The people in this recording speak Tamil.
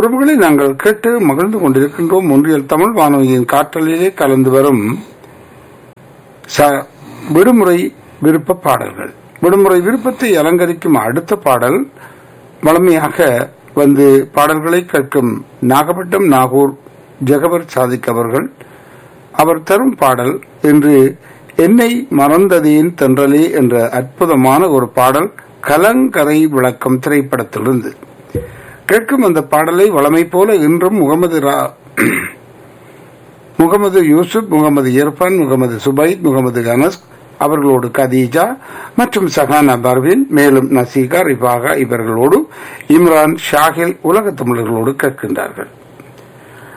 உறவுகளை நாங்கள் கேட்டு மகிழ்ந்து கொண்டிருக்கின்றோம் ஒன்றியல் தமிழ் வானொலியின் காற்றலிலே கலந்து வரும் ச- விடுமுறை விருப்ப பாடல்கள் விடுமுறை விருப்பத்தை அலங்கரிக்கும் அடுத்த பாடல் வளமையாக வந்து பாடல்களை கேட்கும் நாகப்பட்டினம் நாகூர் ஜெகபர் சாதிக் அவர்கள் அவர் தரும் பாடல் இன்று என்னை மறந்ததேன் தென்றலே என்ற அற்புதமான ஒரு பாடல் கலங்கரை விளக்கம் திரைப்படத்திலிருந்து கேட்கும் அந்த பாடலை வளமை போல இன்றும் முகமது ரா முகமது யூசுப் முகமது இர்ஃபான் முகமது சுபைத் முகமது அனஸ் அவர்களோடு கதீஜா மற்றும் சஹானா பர்வின் மேலும் நசீகா ரிபாகா இவர்களோடு இம்ரான் ஷாகில் உலக தமிழர்களோடு கேட்கின்றார்கள்